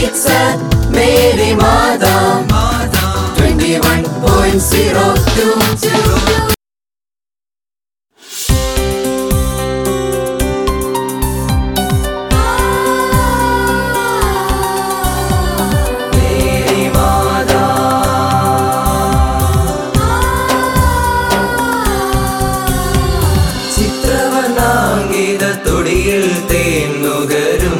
Beats at Mary Mada 21.02 Mary Mada ചിത്രവർണ്ണാങ്കിത തൊടിയിൽ തേന്നുകരും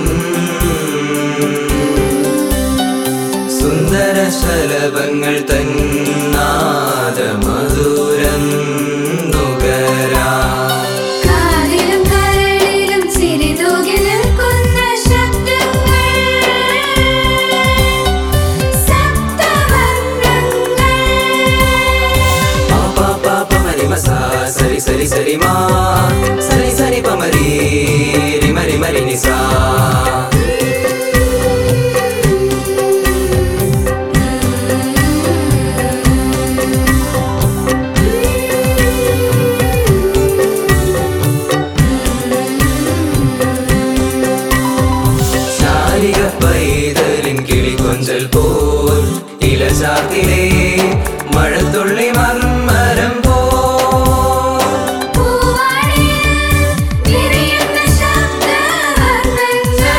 സുന്ദര ശലഭങ്ങൾ തന്നാദ മധുരം നുകരാ കാതിലും കരളിലും ചിരി തൂകി നിൽക്കുന്ന ശബ്ദങ്ങൾ സപ്തവർണ്ണങ്ങൾ പാ പാ പാ മരി മസാ സരി സരി സരി മാ സരി സരി പമരി റിമരി മരി നിസാ ശാലിക പൈതലിൻ കിളികൊഞ്ചൽ പോൽ ഇലചാത്തിലെ മഴത്തുള്ളി മർമരം പോൽ പൂവാടിയിൽ വിരിയുന്ന ശബ്ദവർണ്ണങ്ങൾ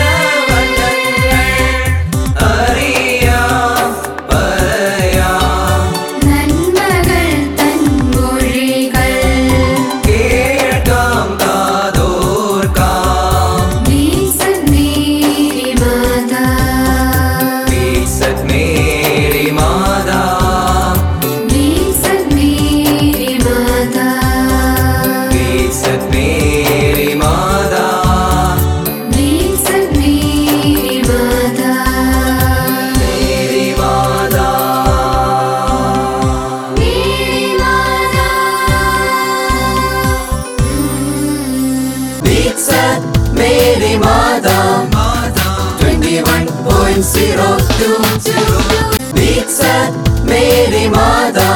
അറിയാം പറയാം നന്മകൾ തൻ മൊഴികൾ കേൾക്കാം കാതോർക്കാം വീസന്നീരി മാതാ വീസത് മേരി മാതാ വീസന്നീരി മാതാ വീസത് മേരി മാതാ വീസന്നീരി മാതാ Mary Matha Mary Matha Beats at Mary Mada 21.02 Beats at Mary Mada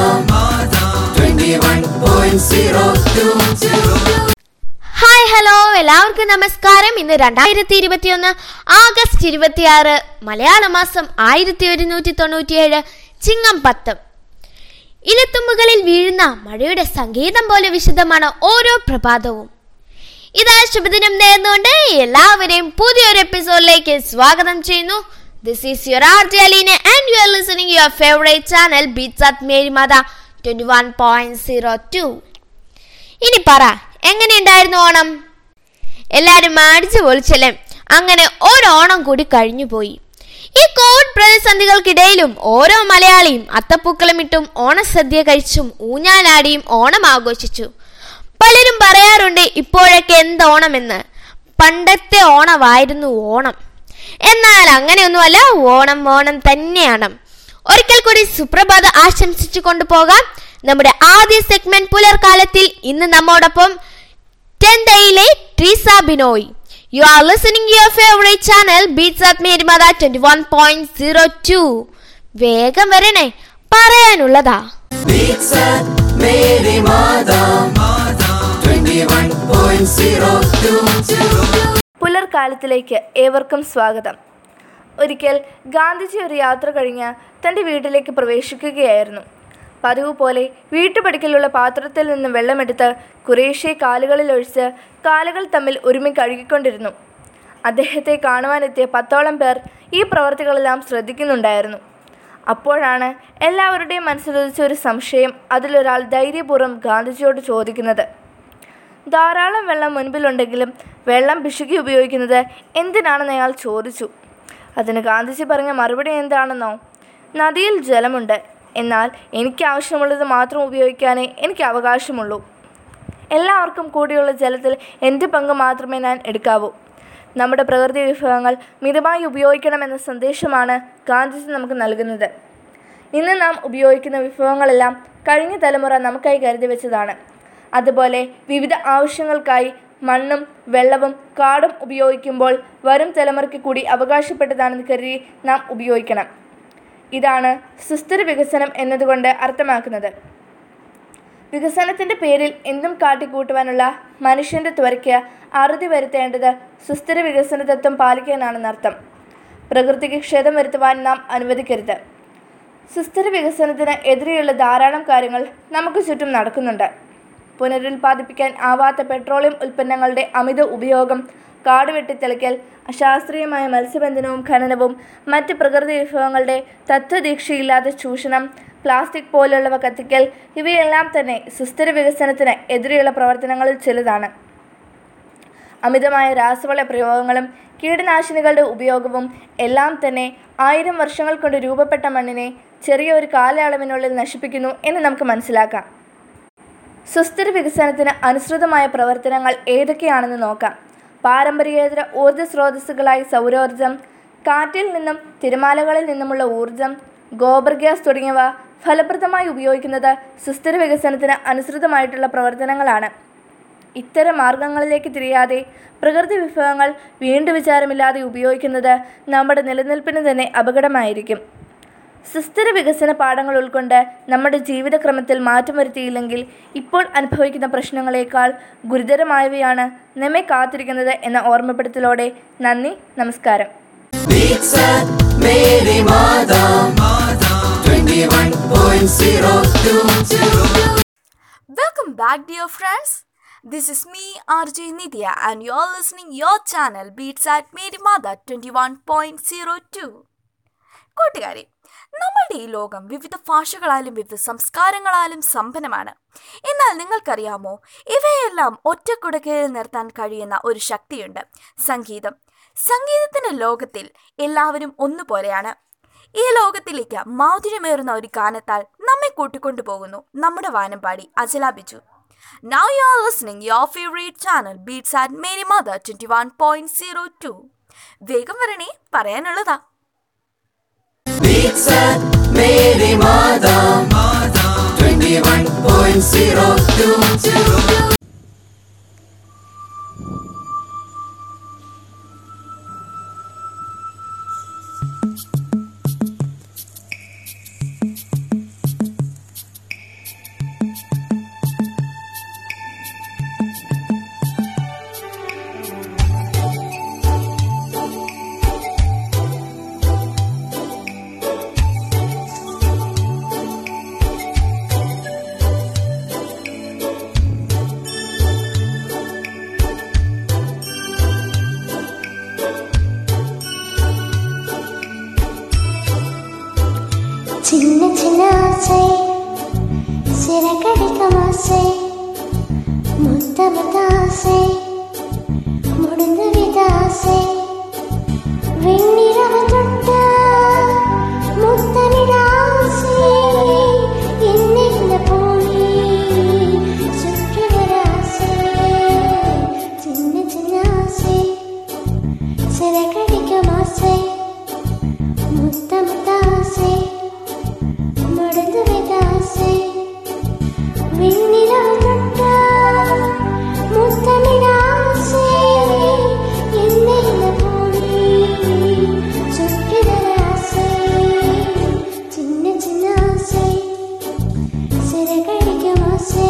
21.02 hi hello എല്ലാവർക്കും നമസ്കാരം ഇന്ന് രണ്ടായിരത്തി ഇരുപത്തിയൊന്ന് ആഗസ്റ്റ് ഇരുപത്തിയാറ് മലയാള മാസം ആയിരത്തി ഒരുന്നൂറ്റി തൊണ്ണൂറ്റിയേഴ് ചിങ്ങം പത്ത് ഇലത്തുമ്പുകളിൽ വീഴുന്ന മഴയുടെ സംഗീതം പോലെ വിശുദ്ധമാണ് ഓരോ പ്രഭാതവും ഇതാ ശുഭദിനം നേർന്നുകൊണ്ട് എല്ലാവരെയും പുതിയൊരു എപ്പിസോഡിലേക്ക് സ്വാഗതം ചെയ്യുന്നു this is your R J Aleena and you are listening your favourite channel beats at Mary Matha twenty one point zero two ഇനി പറ എങ്ങനെയുണ്ടായിരുന്നു ഓണം എല്ലാരും അടിച്ചു പൊളിച്ചല്ലേ അങ്ങനെ ഓരോണം കൂടി കഴിഞ്ഞുപോയി ഈ കോവിഡ് പ്രതിസന്ധികൾക്കിടയിലും ഓരോ മലയാളിയും അത്തപ്പൂക്കളമിട്ടും ഓണസദ്യ കഴിച്ചും ഊഞ്ഞാലാടിയും ഓണം ആഘോഷിച്ചു പലരും പറയാറുണ്ട് ഇപ്പോഴൊക്കെ എന്ത് ഓണമെന്ന് പണ്ടത്തെ ഓണമായിരുന്നു ഓണം എന്നാൽ അങ്ങനെയൊന്നുമല്ല ഓണം ഓണം തന്നെയാണ് ഒരിക്കൽ കൂടി സുപ്രഭാത ആശംസിച്ചു കൊണ്ടുപോകാം നമ്മുടെ ആദ്യ സെഗ്മെന്റ് പുലർക്കാലത്തിൽ ഇന്ന് നമ്മോടൊപ്പം ടെൻഡയിലെ Treesa Binoy you are listening your favourite channel beats at Marymatha twenty one point zero two വേഗം വരണേ പറയാനുള്ളതാ Beats at Mary Mada 21.02 പുലർക്കാലത്തിലേക്ക് ഏവർക്കും സ്വാഗതം ഒരിക്കൽ ഗാന്ധിജി ഒരു യാത്ര കഴിഞ്ഞ് തൻ്റെ വീട്ടിലേക്ക് പ്രവേശിക്കുകയായിരുന്നു പതിവ് പോലെ വീട്ടുപടിക്കലുള്ള പാത്രത്തിൽ നിന്ന് വെള്ളമെടുത്ത് കുറേശ്ശെ കാലുകളിൽ ഒഴിച്ച് കാലുകൾ തമ്മിൽ ഒരുമി കഴുകിക്കൊണ്ടിരുന്നു അദ്ദേഹത്തെ കാണുവാനെത്തിയ പത്തോളം പേർ ഈ പ്രവർത്തികളെല്ലാം ശ്രദ്ധിക്കുന്നുണ്ടായിരുന്നു അപ്പോഴാണ് എല്ലാവരുടെയും മനസ്സിലുദിച്ച ഒരു സംശയം അതിലൊരാൾ ധൈര്യപൂർവ്വം ഗാന്ധിജിയോട് ചോദിക്കുന്നത് ധാരാളം വെള്ളം മുൻപിലുണ്ടെങ്കിലും വെള്ളം പിശുക്കി ഉപയോഗിക്കുന്നത് എന്തിനാണെന്ന് അയാൾ ചോദിച്ചു അതിന് ഗാന്ധിജി പറഞ്ഞ മറുപടി എന്താണെന്നോ നദിയിൽ ജലമുണ്ട് എന്നാൽ എനിക്ക് ആവശ്യമുള്ളത് മാത്രം ഉപയോഗിക്കാനേ എനിക്ക് അവകാശമുള്ളൂ എല്ലാവർക്കും കൂടിയുള്ള ജലത്തിൽ എൻ്റെ പങ്ക് മാത്രമേ ഞാൻ എടുക്കാവൂ നമ്മുടെ പ്രകൃതി വിഭവങ്ങൾ മിതമായി ഉപയോഗിക്കണമെന്ന സന്ദേശമാണ് ഗാന്ധിജി നമുക്ക് നൽകുന്നത് ഇന്ന് നാം ഉപയോഗിക്കുന്ന വിഭവങ്ങളെല്ലാം കഴിഞ്ഞ തലമുറ നമുക്കായി കരുതി വെച്ചതാണ് അതുപോലെ വിവിധ ആവശ്യങ്ങൾക്കായി മണ്ണും വെള്ളവും കാടും ഉപയോഗിക്കുമ്പോൾ വരും തലമുറയ്ക്ക് കൂടി അവകാശപ്പെട്ടതാണെന്ന് കരുതി നാം ഉപയോഗിക്കണം ഇതാണ് സുസ്ഥിര വികസനം എന്നതുകൊണ്ട് അർത്ഥമാക്കുന്നത് വികസനത്തിൻ്റെ പേരിൽ എന്തും കാട്ടിക്കൂട്ടുവാനുള്ള മനുഷ്യൻ്റെ ത്വരയ്ക്ക് അറുതി വരുത്തേണ്ടത് സുസ്ഥിര വികസന തത്വം പാലിക്കാനാണെന്നർത്ഥം പ്രകൃതിക്ക് ക്ഷതം വരുത്തുവാൻ നാം അനുവദിക്കരുത് സുസ്ഥിര വികസനത്തിന് എതിരെയുള്ള ധാരാളം കാര്യങ്ങൾ നമുക്ക് ചുറ്റും നടക്കുന്നുണ്ട് പുനരുൽപ്പാദിപ്പിക്കാൻ ആവാത്ത പെട്രോളിയം ഉൽപ്പന്നങ്ങളുടെ അമിത ഉപയോഗം കാട് വെട്ടിത്തെളിക്കൽ അശാസ്ത്രീയമായ മത്സ്യബന്ധനവും ഖനനവും മറ്റ് പ്രകൃതി വിഭവങ്ങളുടെ തത്വദീക്ഷയില്ലാത്ത ചൂഷണം പ്ലാസ്റ്റിക് പോലുള്ളവ കത്തിക്കൽ ഇവയെല്ലാം തന്നെ സുസ്ഥിര വികസനത്തിന് എതിരെയുള്ള പ്രവർത്തനങ്ങളിൽ ചിലതാണ് അമിതമായ രാസവള പ്രയോഗങ്ങളും കീടനാശിനികളുടെ ഉപയോഗവും എല്ലാം തന്നെ ആയിരം വർഷങ്ങൾ കൊണ്ട് രൂപപ്പെട്ട മണ്ണിനെ ചെറിയ ഒരു കാലയളവിനുള്ളിൽ നശിപ്പിക്കുന്നു എന്ന് നമുക്ക് മനസ്സിലാക്കാം സുസ്ഥിര വികസനത്തിന് അനുസൃതമായ പ്രവർത്തനങ്ങൾ ഏതൊക്കെയാണെന്ന് നോക്കാം പാരമ്പര്യേതര ഊർജ്ജ സ്രോതസ്സുകളായി സൗരോർജം കാറ്റിൽ നിന്നും തിരമാലകളിൽ നിന്നുമുള്ള ഊർജം ഗോബർ ഗ്യാസ് തുടങ്ങിയവ ഫലപ്രദമായി ഉപയോഗിക്കുന്നത് സുസ്ഥിര വികസനത്തിന് അനുസൃതമായിട്ടുള്ള പ്രവർത്തനങ്ങളാണ് ഇത്തരം മാർഗങ്ങളിലേക്ക് തിരിയാതെ പ്രകൃതി വിഭവങ്ങൾ വീണ്ടും വിചാരമില്ലാതെ ഉപയോഗിക്കുന്നത് നമ്മുടെ നിലനിൽപ്പിന് തന്നെ അപകടമായിരിക്കും സുസ്ഥിര വികസന പാഠങ്ങൾ ഉൾക്കൊണ്ട് നമ്മുടെ ജീവിതക്രമത്തിൽ മാറ്റം വരുത്തിയില്ലെങ്കിൽ ഇപ്പോൾ അനുഭവിക്കുന്ന പ്രശ്നങ്ങളെക്കാൾ ഗുരുതരമായവയാണ് നമ്മെ കാത്തിരിക്കുന്നത് എന്ന ഓർമ്മപ്പെടുത്തലോടെ നന്ദി നമസ്കാരം Beat Set Meri Mata 21.02 Welcome back, dear friends. This is me, RJ Nidya, and you're listening your channel Beats at Mary Mother 21.02. കൂട്ടുകാരെ നമ്മളുടെ ഈ ലോകം വിവിധ ഭാഷകളാലും വിവിധ സംസ്കാരങ്ങളാലും സമ്പന്നമാണ് എന്നാൽ നിങ്ങൾക്കറിയാമോ ഇവയെല്ലാം ഒറ്റക്കുടക്കയിൽ നിർത്താൻ കഴിയുന്ന ഒരു ശക്തിയുണ്ട് സംഗീതം സംഗീതത്തിന്റെ ലോകത്തിൽ എല്ലാവരും ഒന്നുപോലെയാണ് ഈ ലോകത്തിലേക്ക് മാധുര്യമേറുന്ന ഒരു ഗാനത്താൽ നമ്മെ കൂട്ടിക്കൊണ്ടുപോകുന്നു നമ്മുടെ വാനമ്പാടി അജലാപിച്ചു Now you are listening your favorite channel Beats at Mary Mother 21.02. വേഗം വരണേ പറയാനുള്ളതാ Beat Set Meri Mata 21.02 சின்ன சின்ன ஆசை சிறகடிக்கும் ஆசை முத்த முத்த ஆசை முடிந்து வித ஆசை வெண்ணிறவு தொட்ட முத்தமிழ ஆசை என்னை இந்த பூமி சுற்றி வர ஆசை சின்ன சின்ன ஆசை சிறகடிக்கும் ஆசை முத்த முத்த ஆசை முடிந்து வித ஆசை வெண்ணிலவு தொட்ட முத்தமிழ ஆசை என்னை இந்த பூமி சுற்றி வர ஆசை சின்ன சின்ன ஆசை சிறகடிக்கும் ஆசை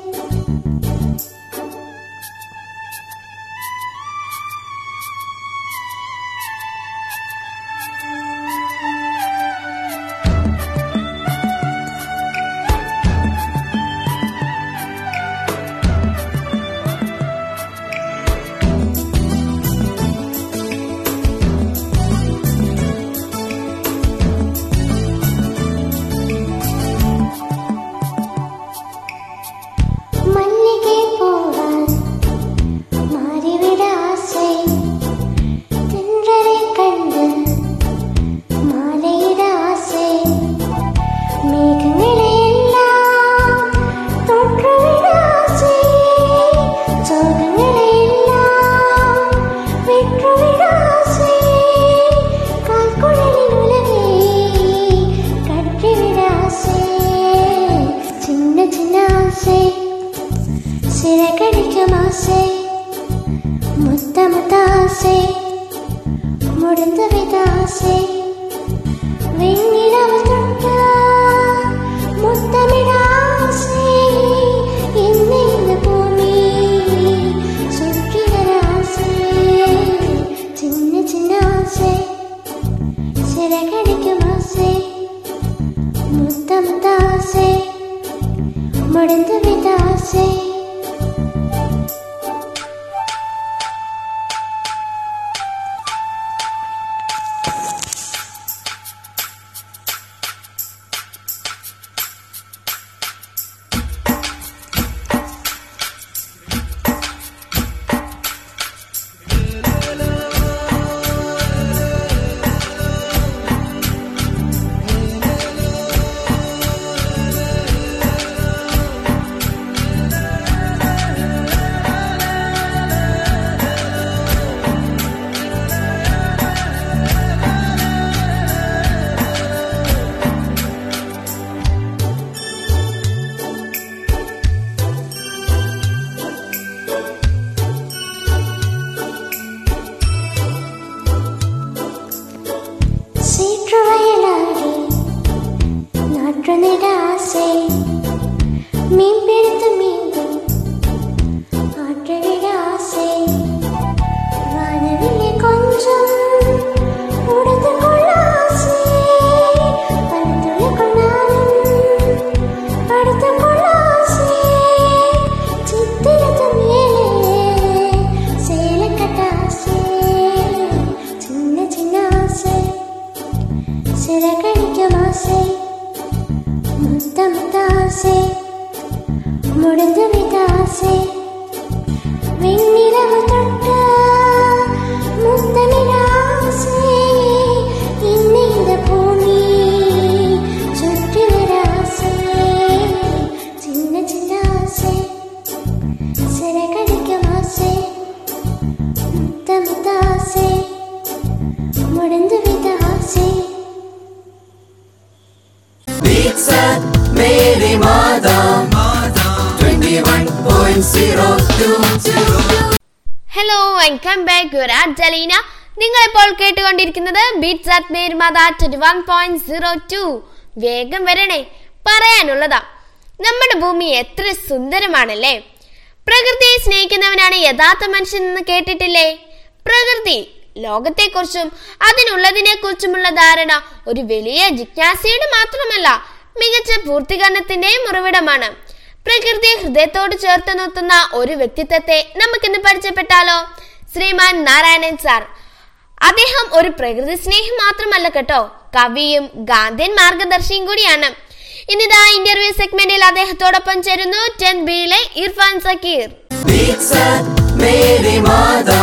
மல்லிகை பூவால் மாறிவிட ஆசை தென்றலை கண்டு மாலையிட ஆசை மேகங்களை எல்லாம் தொற்றுவிட ஆசை சோகங்களை எல்லாம் வெற்றுவிட ஆசை கால்குழலின் உலகை கற்றிவிட ஆசை சின்ன சின்ன ஆசை சிறகடிக்கும் ஆசை முத்த முத்த ஆசை முடிந்து வித ஆசை வெண்ணிலவு தொட்ட முத்தமிழ ஆசை என்னை இந்த பூமி சுற்றி வர ஆசை சின்ன சின்ன ஆசை சிறகடிக்கும் ஆசை முத்தம் தாசை முடிந்து விட்ட ஆசை சீற்று வயலாடி நாற்று நிட ஆசை மீன் பிடித்து மீண்டும் ஆற்றிவிட ஆசை வானவில்லை கொஞ்சம் உடைத்து கொள்ள ஆசை படுத்துள்ள கொண்டாலும் படுத்து கொள்ள ஆசை சித்திரத்து மேலே சேலை கட்ட ஆசை சின்ன சின்ன ஆசை சிறகடிக்கும் ஆசை முத்தம் ஆசை முடிந்து விட்ட ஆசை வெண்ணிலவு தொட்ட முத்தமிழ ஆசை இன்னை இந்த பூமி சுற்றி வர ஆசை சின்ன சின்ன ஆசை சிறகடிக்கும் ஆசை முத்தம் ஆசை முடிந்து விட்ட ஆசை Beats at Mary Mada 21.02 hello welcome back your R J Jaleena നിങ്ങളിപ്പോൾ കേട്ടുകൊണ്ടിരിക്കുന്നത് beats at Marymatha twenty one point zero two വേഗം വരണേ പറയാനുള്ളതാ നമ്മുടെ ഭൂമി എത്ര സുന്ദരമാണല്ലേ പ്രകൃതിയെ സ്നേഹിക്കുന്നവനാണ് യഥാർത്ഥ മനുഷ്യൻ എന്ന് കേട്ടിട്ടില്ലേ പ്രകൃതി ലോകത്തെക്കുറിച്ചും അതിനുള്ളതിനെ കുറിച്ചുമുള്ള ധാരണ ഒരു വലിയ ജിജ്ഞാസയുടെ മാത്രമല്ല മികച്ച പൂർത്തീകരണത്തിന്റെയും ഉറവിടമാണ് പ്രകൃതിയെ ഹൃദയത്തോട് ചേർത്ത് നിർത്തുന്ന ഒരു വ്യക്തിത്വത്തെ നമുക്കിന്ന് പരിചയപ്പെട്ടാലോ ശ്രീമാൻ നാരായണൻ സാർ അദ്ദേഹം ഒരു പ്രകൃതി സ്നേഹി മാത്രമല്ല കേട്ടോ കവിയും ഗാന്ധിയൻ മാർഗദർശിയും കൂടിയാണ് ഇന്നിതാ ഇന്റർവ്യൂ സെഗ്മെന്റിൽ അദ്ദേഹത്തോടൊപ്പം ചേരുന്നു ടെൻ ബിയിലെ Irfan Zakir Beats at Mary Mada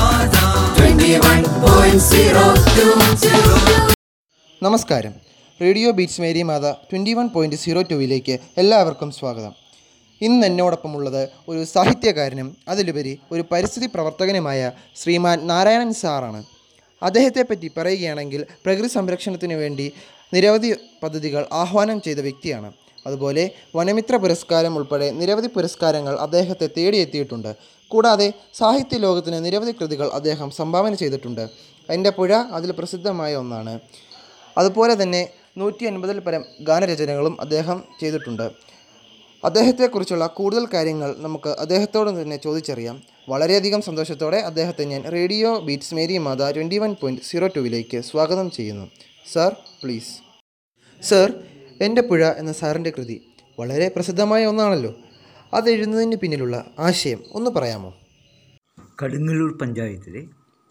21.02 നമസ്കാരം radio Beats Mary Matha twenty one point zero ടുവിലേക്ക് എല്ലാവർക്കും സ്വാഗതം ഇന്ന് എന്നോടൊപ്പമുള്ളത് ഒരു സാഹിത്യകാരനും അതിലുപരി ഒരു പരിസ്ഥിതി പ്രവർത്തകനുമായ ശ്രീമാൻ നാരായണൻ സാറാണ് അദ്ദേഹത്തെപ്പറ്റി പറയുകയാണെങ്കിൽ പ്രകൃതി സംരക്ഷണത്തിന് വേണ്ടി നിരവധി പദ്ധതികൾ ആഹ്വാനം ചെയ്ത വ്യക്തിയാണ് അതുപോലെ വനമിത്ര പുരസ്കാരം ഉൾപ്പെടെ നിരവധി പുരസ്കാരങ്ങൾ അദ്ദേഹത്തെ തേടിയെത്തിയിട്ടുണ്ട് കൂടാതെ സാഹിത്യ ലോകത്തിന് നിരവധി കൃതികൾ അദ്ദേഹം സംഭാവന ചെയ്തിട്ടുണ്ട് എൻ്റെ പുഴ അതിൽ പ്രസിദ്ധമായ ഒന്നാണ് അതുപോലെ തന്നെ നൂറ്റി അൻപതിൽ പരം ഗാനരചനകളും അദ്ദേഹം ചെയ്തിട്ടുണ്ട് അദ്ദേഹത്തെക്കുറിച്ചുള്ള കൂടുതൽ കാര്യങ്ങൾ നമുക്ക് അദ്ദേഹത്തോട് തന്നെ ചോദിച്ചറിയാം വളരെയധികം സന്തോഷത്തോടെ അദ്ദേഹത്തെ ഞാൻ radio Beats Mary Matha twenty one point zero ടുവിലേക്ക് സ്വാഗതം ചെയ്യുന്നു സാർ പ്ലീസ് സർ എൻ്റെ പുഴ എന്ന സാറിൻ്റെ കൃതി വളരെ പ്രസിദ്ധമായ ഒന്നാണല്ലോ അത് എഴുതുന്നതിന് പിന്നിലുള്ള ആശയം ഒന്ന് പറയാമോ കടുങ്ങല്ലൂർ പഞ്ചായത്തിലെ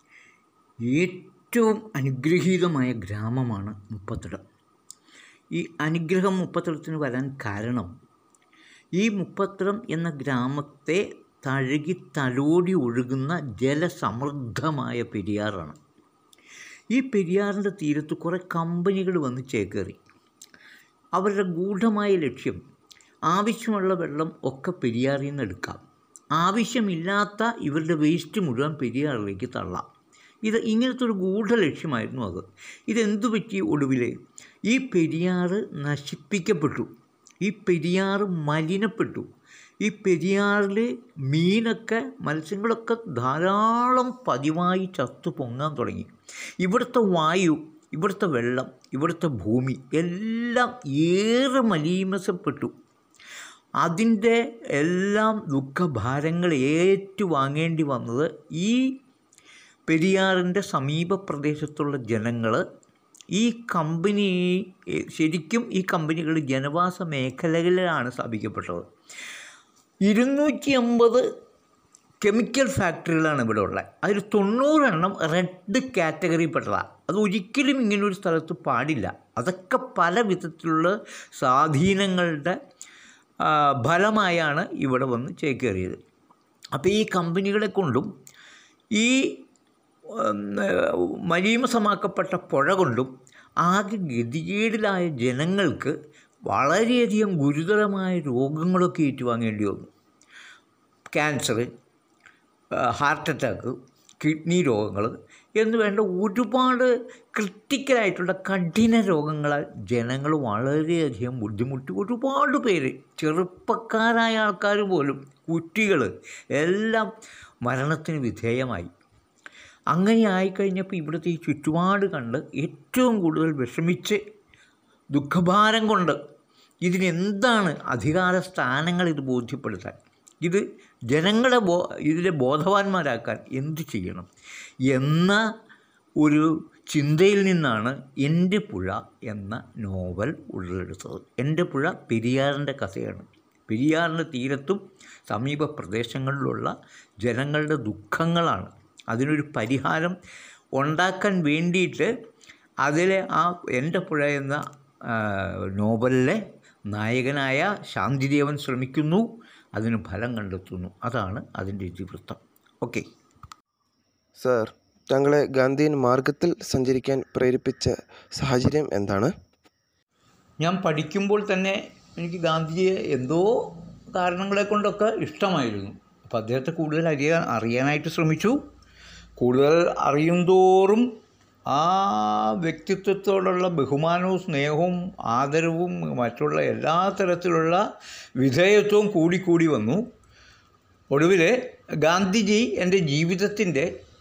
ഏറ്റവും അനുഗ്രഹീതമായ ഗ്രാമമാണ് മുപ്പത്തിടം ഈ അനുഗ്രഹം മുപ്പത്തിടത്തിന് വരാൻ കാരണം ഈ മുപ്പത്തിടം എന്ന ഗ്രാമത്തെ തഴുകി തലോടി ഒഴുകുന്ന ജലസമൃദ്ധമായ പെരിയാറാണ് ഈ പെരിയാറിൻ്റെ തീരത്ത് കുറേ കമ്പനികൾ വന്ന് ചേക്കേറി അവരുടെ ഗൂഢമായ ലക്ഷ്യം ആവശ്യമുള്ള വെള്ളം ഒക്കെ പെരിയാറിൽ നിന്ന് എടുക്കാം ആവശ്യമില്ലാത്ത ഇവരുടെ വേസ്റ്റ് മുഴുവൻ പെരിയാറിലേക്ക് തള്ളാം ഇത് ഇങ്ങനത്തെ ഒരു ഗൂഢ ലക്ഷ്യമായിരുന്നു അത് ഇതെന്തു പറ്റി ഒടുവിൽ ഈ പെരിയാറ് നശിപ്പിക്കപ്പെട്ടു ഈ പെരിയാറ് മലിനപ്പെട്ടു ഈ പെരിയാറിൽ മീനൊക്കെ മത്സ്യങ്ങളൊക്കെ ധാരാളം പതിവായി ചത്തു പൊങ്ങാൻ തുടങ്ങി ഇവിടുത്തെ വായു ഇവിടുത്തെ വെള്ളം ഇവിടുത്തെ ഭൂമി എല്ലാം ഏറെ മലീമസപ്പെട്ടു അതിൻ്റെ എല്ലാം ദുഃഖഭാരങ്ങൾ ഏറ്റുവാങ്ങേണ്ടി വന്നത് ഈ പെരിയാറിൻ്റെ സമീപ പ്രദേശത്തുള്ള ജനങ്ങൾ ഈ കമ്പനി ഏ, ശരിക്കും ഈ കമ്പനികൾ ജനവാസ മേഖലകളിലാണ് സ്ഥാപിക്കപ്പെട്ടത് ഇരുന്നൂറ്റി അമ്പത് കെമിക്കൽ ഫാക്ടറികളാണ് ഇവിടെ ഉള്ളത് അതിൽ തൊണ്ണൂറെണ്ണം റെഡ് കാറ്റഗറിയിൽപ്പെട്ടതാണ് അത് ഒരിക്കലും ഇങ്ങനൊരു സ്ഥലത്ത് പാടില്ല അതൊക്കെ പല വിധത്തിലുള്ള സ്വാധീനങ്ങളുടെ ആ, ഫലമായാണ് ഇവിടെ വന്ന് ചേക്കേറിയത് അപ്പോൾ ഈ കമ്പനികളെ കൊണ്ടും ഈ ഉം, മലീമസമാക്കപ്പെട്ട പുഴ കൊണ്ടും ആകെ ഗതികേടിലായ ജനങ്ങൾക്ക് വളരെയധികം ഗുരുതരമായ രോഗങ്ങളൊക്കെ ഏറ്റുവാങ്ങേണ്ടി വന്നു ക്യാൻസർ ഹാർട്ട് അറ്റാക്ക് കിഡ്നി രോഗങ്ങൾ എന്ന് വേണ്ട ഒരുപാട് ക്രിട്ടിക്കലായിട്ടുള്ള കഠിന രോഗങ്ങളാൽ ജനങ്ങൾ വളരെയധികം ബുദ്ധിമുട്ടി ഒരുപാട് പേര് ചെറുപ്പക്കാരായ ആൾക്കാർ പോലും കുട്ടികൾ എല്ലാം മരണത്തിന് വിധേയമായി അങ്ങനെ ആയിക്കഴിഞ്ഞപ്പോൾ ഇവിടുത്തെ ഈ ചുറ്റുപാട് കണ്ട് ഏറ്റവും കൂടുതൽ വിഷമിച്ച് ദുഃഖഭാരം കൊണ്ട് ഇതിനെന്താണ് അധികാര സ്ഥാനങ്ങൾ ഇത് ബോധ്യപ്പെടുത്താൻ ഇത് ജനങ്ങളെ ബോ ഇതിലെ ബോധവാന്മാരാക്കാൻ എന്ത് ചെയ്യണം എന്ന ഒരു ചിന്തയിൽ നിന്നാണ് എൻ്റെ പുഴ എന്ന നോവൽ ഉള്ളെടുത്തത് എൻ്റെ പുഴ പെരിയാറിൻ്റെ കഥയാണ് പെരിയാറിൻ്റെ തീരത്തും സമീപ പ്രദേശങ്ങളിലുള്ള ജനങ്ങളുടെ ദുഃഖങ്ങളാണ് അതിനൊരു പരിഹാരം ഉണ്ടാക്കാൻ വേണ്ടിയിട്ട് അതിലെ ആ എൻ്റെ പുഴ എന്ന ആ, നോവലിലെ നായകനായ ശാന്തിദേവൻ ശ്രമിക്കുന്നു അതിന് ഫലം കണ്ടെത്തുന്നു അതാണ് അതിൻ്റെ ഇതിവൃത്തം ഓക്കെ സർ താങ്കളെ ഗാന്ധിയൻ മാർഗത്തിൽ സഞ്ചരിക്കാൻ പ്രേരിപ്പിച്ച സാഹചര്യം എന്താണ് ഞാൻ പഠിക്കുമ്പോൾ തന്നെ എനിക്ക് ഗാന്ധിജിയെ എന്തോ കാരണങ്ങളെ കൊണ്ടൊക്കെ ഇഷ്ടമായിരുന്നു അപ്പോൾ അദ്ദേഹത്തെ കൂടുതൽ അറിയാൻ അറിയാനായിട്ട് ശ്രമിച്ചു കൂടുതൽ അറിയുന്തോറും ആ വ്യക്തിത്വത്തോടുള്ള ബഹുമാനവും സ്നേഹവും ആദരവും മറ്റുള്ള എല്ലാ തരത്തിലുള്ള വിധേയത്വവും കൂടിക്കൂടി വന്നു ഒടുവിൽ ഗാന്ധിജി എൻ്റെ ജീവിതത്തിൻ്റെ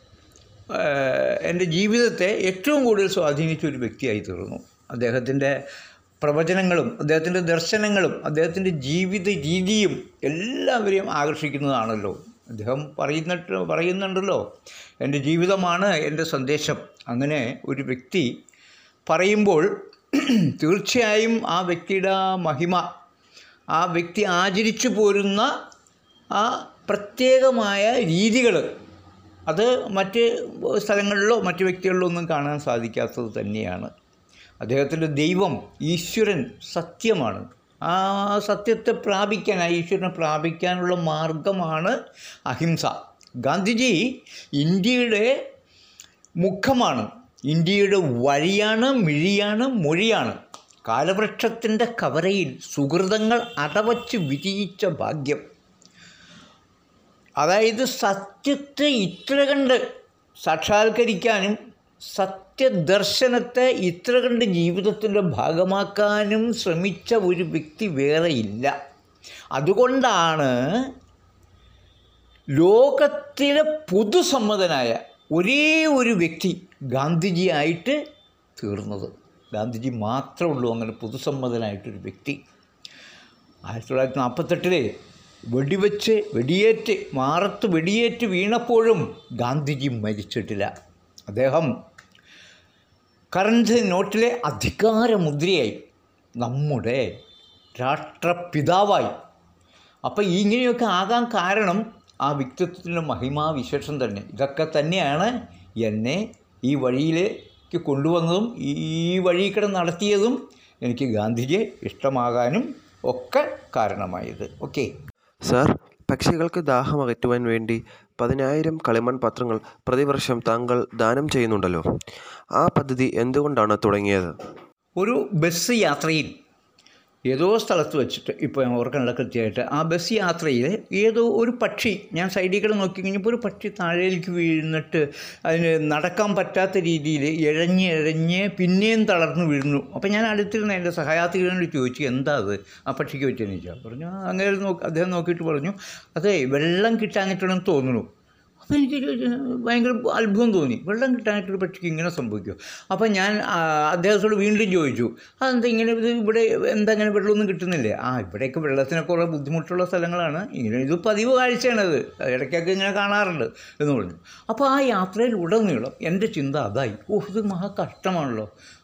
ഏഹ്, എൻ്റെ ജീവിതത്തെ ഏറ്റവും കൂടുതൽ സ്വാധീനിച്ച ഒരു വ്യക്തിയായി തീർന്നു അദ്ദേഹത്തിൻ്റെ പ്രവചനങ്ങളും അദ്ദേഹത്തിൻ്റെ ദർശനങ്ങളും അദ്ദേഹത്തിൻ്റെ ജീവിത രീതിയും എല്ലാവരെയും ആകർഷിക്കുന്നതാണല്ലോ അദ്ദേഹം പറയുന്നിട്ട് പറയുന്നുണ്ടല്ലോ എൻ്റെ ജീവിതമാണ് എൻ്റെ സന്ദേശം അങ്ങനെ ഒരു വ്യക്തി പറയുമ്പോൾ തീർച്ചയായും ആ വ്യക്തിയുടെ ആ മഹിമ ആ വ്യക്തി ആചരിച്ചു പോരുന്ന ആ പ്രത്യേകമായ രീതികൾ അത് മറ്റ് സ്ഥലങ്ങളിലോ മറ്റ് വ്യക്തികളിലോ ഒന്നും കാണാൻ സാധിക്കാത്തത് തന്നെയാണ് അദ്ദേഹത്തിൻ്റെ ദൈവം ഈശ്വരൻ സത്യമാണ് ആ സത്യത്തെ പ്രാപിക്കാൻ ആ ഈശ്വരനെ പ്രാപിക്കാനുള്ള മാർഗമാണ് അഹിംസ ഗാന്ധിജി ഇന്ത്യയുടെ മുഖമാണ് ഇന്ത്യയുടെ വഴിയാണ് മിഴിയാണ് മൊഴിയാണ് കാലവൃക്ഷത്തിൻ്റെ കവരയിൽ സുഹൃതങ്ങൾ അടവച്ച് വിരിയിച്ച ഭാഗ്യം അതായത് സത്യത്തെ ഇത്ര കണ്ട് സാക്ഷാത്കരിക്കാനും സത്യദർശനത്തെ ഇത്ര കണ്ട് ജീവിതത്തിൻ്റെ ഭാഗമാക്കാനും ശ്രമിച്ച ഒരു വ്യക്തി വേറെയില്ല അതുകൊണ്ടാണ് ലോകത്തിലെ പൊതുസമ്മതനായ ഒരേ ഒരു വ്യക്തി ഗാന്ധിജിയായിട്ട് തീർന്നത് ഗാന്ധിജി മാത്രമേ ഉള്ളൂ അങ്ങനെ പൊതുസമ്മതനായിട്ടൊരു വ്യക്തി ആയിരത്തി തൊള്ളായിരത്തി നാൽപ്പത്തെട്ടിലെ വെടിവെച്ച് വെടിയേറ്റ് മാറത്ത് വെടിയേറ്റ് വീണപ്പോഴും ഗാന്ധിജി മരിച്ചിട്ടില്ല അദ്ദേഹം കറൻസി നോട്ടിലെ അധികാരമുദ്രയായി നമ്മുടെ രാഷ്ട്രപിതാവായി അപ്പോൾ ഇങ്ങനെയൊക്കെ ആകാൻ കാരണം ആ വ്യക്തിത്വത്തിൻ്റെ മഹിമാവിശേഷം തന്നെ ഇതൊക്കെ തന്നെയാണ് എന്നെ ഈ വഴിയിലേക്ക് കൊണ്ടുവന്നതും ഈ വഴി കൂടെ നടത്തിയതും എനിക്ക് ഗാന്ധിജിയെ ഇഷ്ടമാകാനും ഒക്കെ കാരണമായത് ഓക്കെ സർ പക്ഷികൾക്ക് ദാഹം അകറ്റുവാൻ വേണ്ടി പതിനായിരം കളിമൺ പത്രങ്ങൾ പ്രതിവർഷം താങ്കൾ ദാനം ചെയ്യുന്നുണ്ടല്ലോ ആ പദ്ധതി എന്തുകൊണ്ടാണ് തുടങ്ങിയത് ഒരു ബസ് യാത്രയിൽ ഏതോ സ്ഥലത്ത് വെച്ചിട്ട് ഇപ്പോൾ ഞാൻ ഓർക്കണില്ല കൃത്യമായിട്ട് ആ ബസ് യാത്രയിൽ ഏതോ ഒരു പക്ഷി ഞാൻ സൈഡിൽ കൂടെ നോക്കി കഴിഞ്ഞപ്പോൾ ഒരു പക്ഷി താഴേക്ക് വീഴുന്നിട്ട് അതിന് നടക്കാൻ പറ്റാത്ത രീതിയിൽ ഇഴഞ്ഞ് ഇഴഞ്ഞ് പിന്നെയും തളർന്ന് വീഴുന്നു അപ്പോൾ ഞാൻ അടുത്തിരുന്ന എൻ്റെ സഹായാർത്ഥികളോട് ചോദിച്ചു എന്താ അത് ആ പക്ഷിക്ക് പറ്റിയെന്ന് ചോദിച്ചാൽ പറഞ്ഞു "ആ, അങ്ങനെ നോക്കി അദ്ദേഹം നോക്കിയിട്ട് പറഞ്ഞു അതെ വെള്ളം കിട്ടാഞ്ഞിട്ടാണെന്ന് തോന്നുന്നു അപ്പോൾ എനിക്ക് ഒരു ഭയങ്കര അത്ഭുതം തോന്നി വെള്ളം കിട്ടാനായിട്ടൊരു പക്ഷിക്ക് ഇങ്ങനെ സംഭവിക്കുമോ അപ്പോൾ ഞാൻ ആ, അദ്ദേഹത്തോട് വീണ്ടും ചോദിച്ചു അതെന്താ ഇങ്ങനെ ഇത് ഇവിടെ എന്താ ഇങ്ങനെ വെള്ളമൊന്നും കിട്ടുന്നില്ലേ ആ ഇവിടെയൊക്കെ വെള്ളത്തിനൊക്കെ ഉള്ള ബുദ്ധിമുട്ടുള്ള സ്ഥലങ്ങളാണ് ഇങ്ങനെ ഇത് പതിവ് കാഴ്ചയാണത് ഇടയ്ക്കൊക്കെ ഇങ്ങനെ കാണാറുണ്ട് എന്ന് പറഞ്ഞു അപ്പോൾ ആ യാത്രയിൽ ഉടനീളം എൻ്റെ ചിന്ത അതായി ഓ ഇത് മഹാ കഷ്ടമാണല്ലോ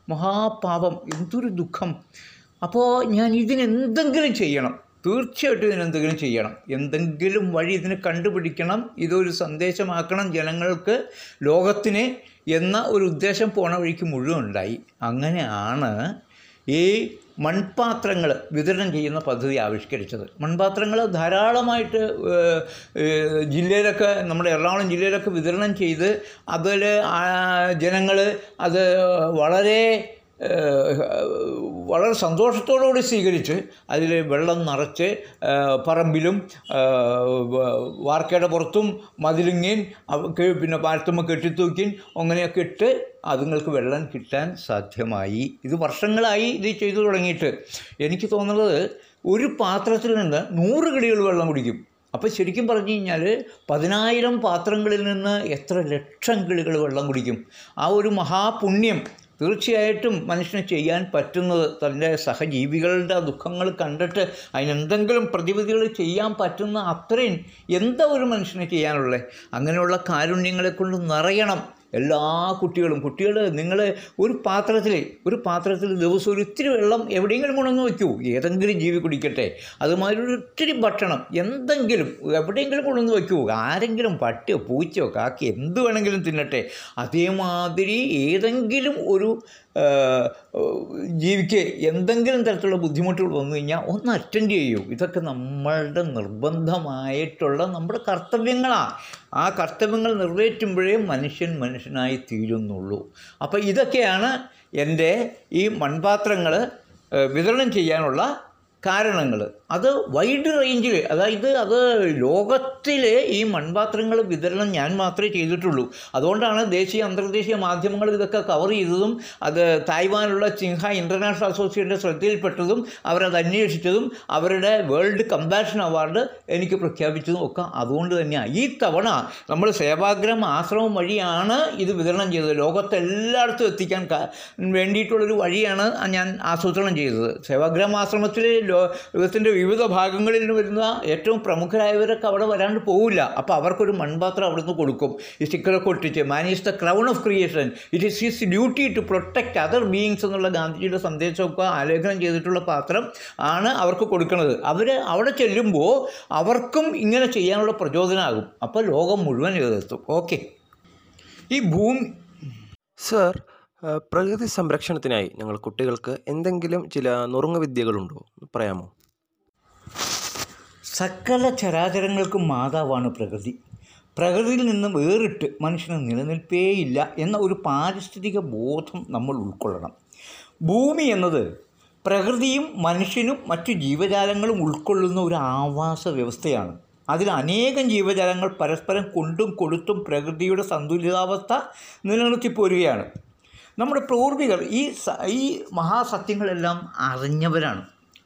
മഹാപാപം എന്തൊരു ദുഃഖം അപ്പോൾ ഞാൻ ഇതിനെന്തെങ്കിലും ചെയ്യണം തീർച്ചയായിട്ടും ഇതിനെന്തെങ്കിലും ചെയ്യണം എന്തെങ്കിലും വഴി ഇതിനെ കണ്ടുപിടിക്കണം ഇതൊരു സന്ദേശമാക്കണം ജനങ്ങൾക്ക് ലോകത്തിന് എന്ന ഒരു ഉദ്ദേശം പോണ വഴിക്ക് മുഴുവൻ ഉണ്ടായി അങ്ങനെയാണ് ഈ മൺപാത്രങ്ങൾ വിതരണം ചെയ്യുന്ന പദ്ധതി ആവിഷ്കരിച്ചത് മൺപാത്രങ്ങൾ ധാരാളമായിട്ട് ഏഹ്, ഏഹ്, ജില്ലയിലൊക്കെ നമ്മുടെ എറണാകുളം ജില്ലയിലൊക്കെ വിതരണം ചെയ്ത് അതിൽ ജനങ്ങൾ അത് വളരെ ഏഹ്, വളരെ സന്തോഷത്തോടുകൂടി സ്വീകരിച്ച് അതിൽ വെള്ളം നിറച്ച് ഏഹ്, പറമ്പിലും ഏഹ്, വ- വാർക്കയുടെ പുറത്തും മതിലിങ്ങേൻ അവക്ക് പിന്നെ പാരത്തുമ്മ കെട്ടിത്തൂക്കിൻ അങ്ങനെയൊക്കെ ഇട്ട് അതുങ്ങൾക്ക് വെള്ളം കിട്ടാൻ സാധ്യമായി ഇത് വർഷങ്ങളായി ഇത് ചെയ്തു തുടങ്ങിയിട്ട് എനിക്ക് തോന്നുന്നത് ഒരു പാത്രത്തിൽ നിന്ന് നൂറ് കിളികൾ വെള്ളം കുടിക്കും അപ്പോൾ ശരിക്കും പറഞ്ഞു കഴിഞ്ഞാൽ പതിനായിരം പാത്രങ്ങളിൽ നിന്ന് എത്ര ലക്ഷം കിളികൾ വെള്ളം കുടിക്കും ആ ഒരു മഹാപുണ്യം തീർച്ചയായിട്ടും മനുഷ്യന് ചെയ്യാൻ പറ്റുന്നത് തൻ്റെ സഹജീവികളുടെ ദുഃഖങ്ങൾ കണ്ടിട്ട് അതിനെന്തെങ്കിലും പ്രതിവിധികൾ ചെയ്യാൻ പറ്റുന്ന അത്രയും എന്താ ഒരു മനുഷ്യന് ചെയ്യാനുള്ളത് അങ്ങനെയുള്ള കാരുണ്യങ്ങളെ കൊണ്ട് നിറയണം എല്ലാ കുട്ടികളും കുട്ടികൾ നിങ്ങൾ ഒരു പാത്രത്തിൽ ഒരു പാത്രത്തിൽ ദിവസം ഒരു ഇത്തിരി വെള്ളം എവിടെയെങ്കിലും കൊണ്ടുവന്ന് വയ്ക്കൂ ഏതെങ്കിലും ജീവി കുടിക്കട്ടെ അതുമാതിരി ഒരു ഇത്തിരി ഭക്ഷണം എന്തെങ്കിലും എവിടെയെങ്കിലും കൊണ്ടുവന്ന് വയ്ക്കൂ ആരെങ്കിലും പട്ടിയോ പൂച്ചയോ കാക്കി എന്ത് വേണമെങ്കിലും തിന്നട്ടെ അതേമാതിരി ഏതെങ്കിലും ഒരു ആ, ജീവിക്ക് എന്തെങ്കിലും തരത്തിലുള്ള ബുദ്ധിമുട്ടുകൾ വന്നു കഴിഞ്ഞാൽ ഒന്ന് അറ്റൻഡ് ചെയ്യൂ ഇതൊക്കെ നമ്മളുടെ നിർബന്ധമായിട്ടുള്ള നമ്മുടെ കർത്തവ്യങ്ങളാണ് ആ കർത്തവ്യങ്ങൾ നിറവേറ്റുമ്പോഴേ മനുഷ്യൻ മനുഷ്യനായി തീരുന്നുള്ളൂ അപ്പോൾ ഇതൊക്കെയാണ് എൻ്റെ ഈ മൺപാത്രങ്ങൾ വിതരണം ചെയ്യാനുള്ള കാരണങ്ങൾ അത് വൈഡ് റേഞ്ചിൽ അതായത് അത് ലോകത്തിലെ ഈ മൺപാത്രങ്ങൾ വിതരണം ഞാൻ മാത്രമേ ചെയ്തിട്ടുള്ളൂ അതുകൊണ്ടാണ് ദേശീയ അന്തർദേശീയ മാധ്യമങ്ങൾ ഇതൊക്കെ കവർ ചെയ്തതും അത് തായ്വാനുള്ള ചിങ്ഹ ഇൻ്റർനാഷണൽ അസോസിയേഷൻ്റെ ശ്രദ്ധയിൽപ്പെട്ടതും അവരത് അന്വേഷിച്ചതും അവരുടെ വേൾഡ് കമ്പാഷൻ അവാർഡ് എനിക്ക് പ്രഖ്യാപിച്ചതും ഒക്കെ അതുകൊണ്ട് തന്നെയാണ് ഈ തവണ നമ്മൾ സേവാഗ്രം ആശ്രമം വഴിയാണ് ഇത് വിതരണം ചെയ്തത് ലോകത്തെല്ലായിടത്തും എത്തിക്കാൻ കാ- വേണ്ടിയിട്ടുള്ളൊരു വഴിയാണ് ഞാൻ ആസൂത്രണം ചെയ്തത് സേവാഗ്രാം ആശ്രമത്തിൽ ലോകത്തിൻ്റെ വിവിധ ഭാഗങ്ങളിൽ നിന്ന് വരുന്ന ഏറ്റവും പ്രമുഖരായവരൊക്കെ അവിടെ വരാണ്ട് പോവില്ല അപ്പോൾ അവർക്കൊരു മൺപാത്രം അവിടുന്ന് കൊടുക്കും ഈ സ്റ്റിക്കറൊക്കെ ഒട്ടിച്ച് man is the crown of creation it is his duty to protect other beings എന്നുള്ള ഗാന്ധിജിയുടെ സന്ദേശമൊക്കെ ആലേഖനം ചെയ്തിട്ടുള്ള പാത്രം ആണ് അവർക്ക് കൊടുക്കുന്നത് അവർ അവിടെ ചെല്ലുമ്പോൾ അവർക്കും ഇങ്ങനെ ചെയ്യാനുള്ള പ്രചോദനമാകും അപ്പോൾ ലോകം മുഴുവൻ ഇതെത്തും ഓക്കെ ഈ ഭൂമി സർ ആ, പ്രകൃതി സംരക്ഷണത്തിനായി ഞങ്ങൾ കുട്ടികൾക്ക് എന്തെങ്കിലും ചില നുറുങ്ങ് വിദ്യകളുണ്ടോ പറയാമോ സകല ചരാചരങ്ങൾക്കും മാതാവാണ് പ്രകൃതി പ്രകൃതിയിൽ നിന്ന് വേറിട്ട് മനുഷ്യന് നിലനിൽപ്പേയില്ല എന്ന ഒരു പാരിസ്ഥിതിക ബോധം നമ്മൾ ഉൾക്കൊള്ളണം ഭൂമി എന്നത് പ്രകൃതിയും മനുഷ്യനും മറ്റു ജീവജാലങ്ങളും ഉൾക്കൊള്ളുന്ന ഒരു ആവാസ വ്യവസ്ഥയാണ് അതിൽ അനേകം ജീവജാലങ്ങൾ പരസ്പരം കൊണ്ടും കൊടുത്തും പ്രകൃതിയുടെ സന്തുലിതാവസ്ഥ നിലനിർത്തി പോരുകയാണ് നമ്മുടെ പൂർവികർ ഈ സ- ഈ മഹാസത്യങ്ങളെല്ലാം അറിഞ്ഞവരാണ്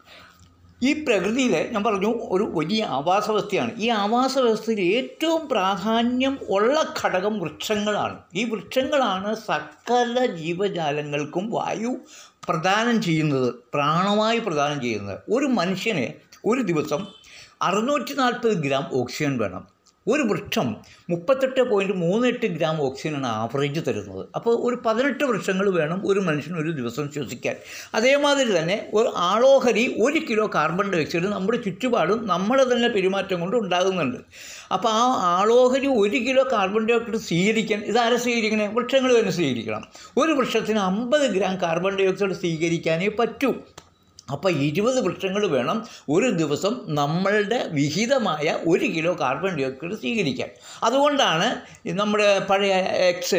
ഈ പ്രകൃതിയിലെ ഞാൻ പറഞ്ഞു ഒരു വലിയ ആവാസ വ്യവസ്ഥയാണ് ഈ ആവാസ വ്യവസ്ഥയിൽ ഏറ്റവും പ്രാധാന്യം ഉള്ള ഘടകം വൃക്ഷങ്ങളാണ് ഈ വൃക്ഷങ്ങളാണ് സകല ജീവജാലങ്ങൾക്കും വായു പ്രദാനം ചെയ്യുന്നത് പ്രാണവായു പ്രദാനം ചെയ്യുന്നത് ഒരു മനുഷ്യന് ഒരു ദിവസം അറുന്നൂറ്റി നാൽപ്പത് ഗ്രാം ഓക്സിജൻ വേണം ഒരു വൃക്ഷം മുപ്പത്തെട്ട് പോയിൻറ്റ് മൂന്ന് എട്ട് ഗ്രാം ഓക്സിജനാണ് ആവറേജ് തരുന്നത് അപ്പോൾ ഒരു പതിനെട്ട് വൃക്ഷങ്ങൾ വേണം ഒരു മനുഷ്യന് ഒരു ദിവസം ശ്വസിക്കാൻ അതേമാതിരി തന്നെ ഒരു ആളോഹരി ഒരു കിലോ കാർബൺ ഡൈ ഓക്സൈഡ് നമ്മുടെ ചുറ്റുപാടും നമ്മുടെ തന്നെ പെരുമാറ്റം കൊണ്ട് ഉണ്ടാകുന്നുണ്ട് അപ്പോൾ ആ ആളോഹരി ഒരു കിലോ കാർബൺ ഡൈ ഓക്സൈഡ് സ്വീകരിക്കാൻ ഇതാരെ സ്വീകരിക്കണേ വൃക്ഷങ്ങൾ തന്നെ സ്വീകരിക്കണം ഒരു വൃക്ഷത്തിന് അമ്പത് ഗ്രാം കാർബൺ ഡൈ ഓക്സൈഡ് സ്വീകരിക്കാനേ പറ്റൂ അപ്പോൾ ഇരുപത് വൃക്ഷങ്ങൾ വേണം ഒരു ദിവസം നമ്മളുടെ വിഹിതമായ ഒരു കിലോ കാർബൺ ഡൈ ഓക്സൈഡ് സ്വീകരിക്കാൻ അതുകൊണ്ടാണ് ഈ നമ്മുടെ പഴയ എക്സ്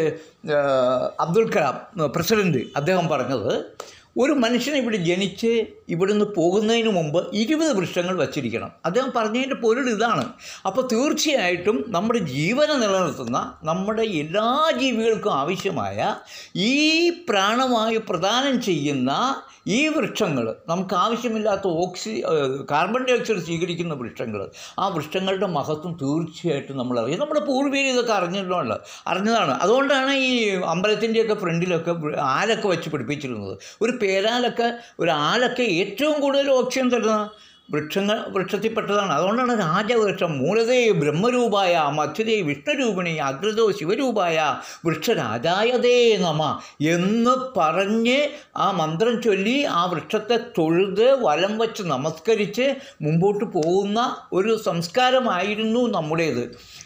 അബ്ദുൽ കലാം പ്രസിഡൻറ്റ് അദ്ദേഹം പറഞ്ഞത് ഒരു മനുഷ്യൻ ഇവിടെ ജനിച്ച് ഇവിടുന്ന് പോകുന്നതിന് മുമ്പ് ഇരുപത് വൃക്ഷങ്ങൾ വച്ചിരിക്കണം അദ്ദേഹം പറഞ്ഞതിൻ്റെ പൊരുൾ ഇതാണ് അപ്പോൾ തീർച്ചയായിട്ടും നമ്മുടെ ജീവനെ നിലനിർത്തുന്ന നമ്മുടെ എല്ലാ ജീവികൾക്കും ആവശ്യമായ ഈ പ്രാണവായു പ്രദാനം ചെയ്യുന്ന ഈ വൃക്ഷങ്ങൾ നമുക്ക് ആവശ്യമില്ലാത്ത oxy uh carbon dioxide സ്വീകരിക്കുന്ന വൃക്ഷങ്ങൾ ആ വൃക്ഷങ്ങളുടെ മഹത്വം തീർച്ചയായിട്ടും നമ്മൾ അറിയാം നമ്മുടെ പൂർവീകർ ഇതൊക്കെ അറിഞ്ഞിട്ടുള്ള അറിഞ്ഞതാണ് അതുകൊണ്ടാണ് ഈ അമ്പലത്തിൻ്റെയൊക്കെ ഫ്രണ്ടിലൊക്കെ വൃ- ആലൊക്കെ വെച്ച് പിടിപ്പിച്ചിരുന്നത് ഒരു പേരാലൊക്കെ ഒരു ആലൊക്കെ ഏറ്റവും കൂടുതൽ ഓക്സിജൻ തരുന്ന വൃക്ഷങ്ങൾ വൃക്ഷത്തിൽപ്പെട്ടതാണ് അതുകൊണ്ടാണ് രാജവൃക്ഷം മൂലതേ ബ്രഹ്മരൂപായ മധ്യതേ വിഷ്ണുരൂപിണി അഗ്രതോ ശിവരൂപായ വൃക്ഷരാജായതേ നമ എന്ന് പറഞ്ഞ് ആ മന്ത്രം ചൊല്ലി ആ വൃക്ഷത്തെ തൊഴുത് വലം വച്ച് നമസ്കരിച്ച് മുമ്പോട്ട് പോകുന്ന ഒരു സംസ്കാരമായിരുന്നു നമ്മുടേത്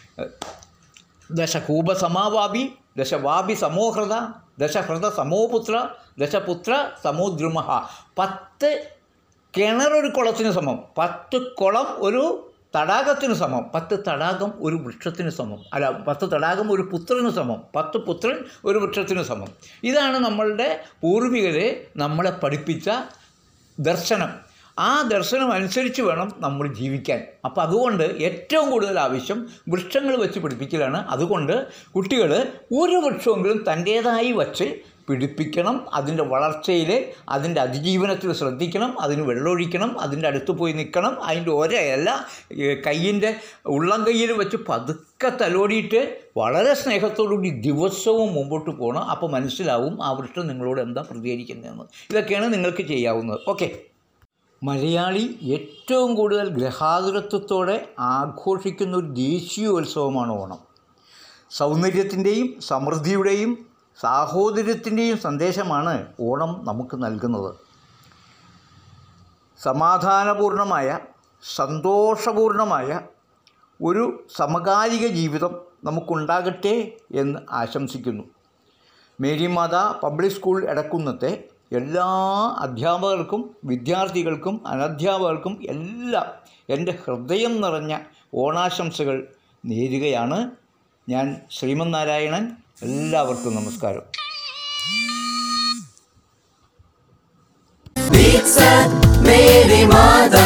ദശകൂപ സമാവാപി ദശവാപി സമോഹൃത ദശഹൃത സമോപുത്ര ദശപുത്ര സമോദ്രുമ പത്ത് കിണറൊരു കുളത്തിന് സമം പത്ത് കുളം ഒരു തടാകത്തിന് സമം പത്ത് തടാകം ഒരു വൃക്ഷത്തിന് സമം അല്ല പത്ത് തടാകം ഒരു പുത്രന് സമം പത്ത് പുത്രൻ ഒരു വൃക്ഷത്തിന് സമം ഇതാണ് നമ്മളുടെ പൂർവികരെ നമ്മളെ പഠിപ്പിച്ച ദർശനം ആ ദർശനം അനുസരിച്ച് വേണം നമ്മൾ ജീവിക്കാൻ അപ്പോൾ അതുകൊണ്ട് ഏറ്റവും കൂടുതൽ ആവശ്യം വൃക്ഷങ്ങൾ വെച്ച് പിടിപ്പിക്കലാണ് അതുകൊണ്ട് കുട്ടികൾ ഒരു വൃക്ഷമെങ്കിലും തൻ്റേതായി വച്ച് പിടിപ്പിക്കണം അതിൻ്റെ വളർച്ചയിൽ അതിൻ്റെ അതിജീവനത്തിൽ ശ്രദ്ധിക്കണം അതിന് വെള്ളമൊഴിക്കണം അതിൻ്റെ അടുത്ത് പോയി നിൽക്കണം അതിൻ്റെ ഒരയല്ല കയ്യിൻ്റെ ഉള്ളം കയ്യിൽ വെച്ച് പതുക്കെ തലോടിയിട്ട് വളരെ സ്നേഹത്തോടുകൂടി ദിവസവും മുമ്പോട്ട് പോകണം അപ്പോൾ മനസ്സിലാവും ആ വൃക്ഷം നിങ്ങളോട് എന്താ പ്രതികരിക്കുന്നതെന്ന് ഇതൊക്കെയാണ് നിങ്ങൾക്ക് ചെയ്യാവുന്നത് ഓക്കെ മലയാളി ഏറ്റവും കൂടുതൽ ഗ്രഹാതുരത്വത്തോടെ ആഘോഷിക്കുന്ന ഒരു ദേശീയോത്സവമാണ് ഓണം സൗന്ദര്യത്തിൻ്റെയും സമൃദ്ധിയുടെയും സാഹോദര്യത്തിൻ്റെയും സന്ദേശമാണ് ഓണം നമുക്ക് നൽകുന്നത് സമാധാനപൂർണമായ സന്തോഷപൂർണമായ ഒരു സമകാലിക ജീവിതം നമുക്കുണ്ടാകട്ടെ എന്ന് ആശംസിക്കുന്നു മേരിമാത പബ്ലിക് സ്കൂൾ എടക്കുന്നത്തെ എല്ലാ അധ്യാപകർക്കും വിദ്യാർത്ഥികൾക്കും അനധ്യാപകർക്കും എല്ലാം എൻ്റെ ഹൃദയം നിറഞ്ഞ ഓണാശംസകൾ നേരുകയാണ് ഞാൻ ശ്രീമൻ നാരായണൻ എല്ലാവർക്കും നമസ്കാരം Beats at Mary Mada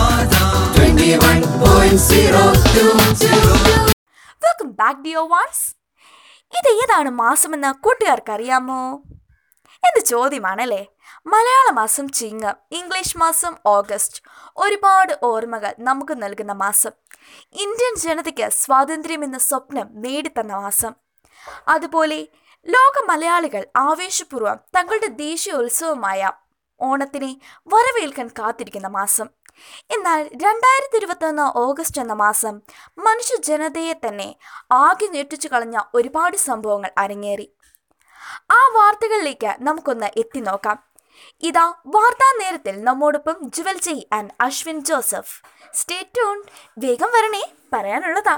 21.02 welcome back dear ones ഇത് ഏതാണ് മാസമെന്ന് കൂട്ടുകാർക്ക് അറിയാമോ എന്ത് ചോദ്യമാണല്ലേ മലയാള മാസം ചിങ്ങം ഇംഗ്ലീഷ് മാസം ഓഗസ്റ്റ് ഒരുപാട് ഓർമ്മകൾ നമുക്ക് നൽകുന്ന മാസം ഇന്ത്യൻ ജനതയ്ക്ക് സ്വാതന്ത്ര്യം എന്ന സ്വപ്നം നേടിത്തന്ന മാസം അതുപോലെ ലോക മലയാളികൾ ആവേശപൂർവ്വം തങ്ങളുടെ ദേശീയോത്സവമായ ഓണത്തിനെ വരവേൽക്കാൻ കാത്തിരിക്കുന്ന മാസം എന്നാൽ രണ്ടായിരത്തി ഇരുപത്തൊന്ന് ഓഗസ്റ്റ് എന്ന മാസം മനുഷ്യ ജനതയെ തന്നെ ആകെ ഞെട്ടിച്ചു കളഞ്ഞ ഒരുപാട് സംഭവങ്ങൾ അരങ്ങേറി ആ വാർത്തകളിലേക്ക് നമുക്കൊന്ന് എത്തി നോക്കാം ഇതാ വാർത്താ നേരത്തിൽ നമ്മോടൊപ്പം Jewel Jai and Ashwin Joseph stay tune വേഗം വരണേ പറയാനുള്ളതാ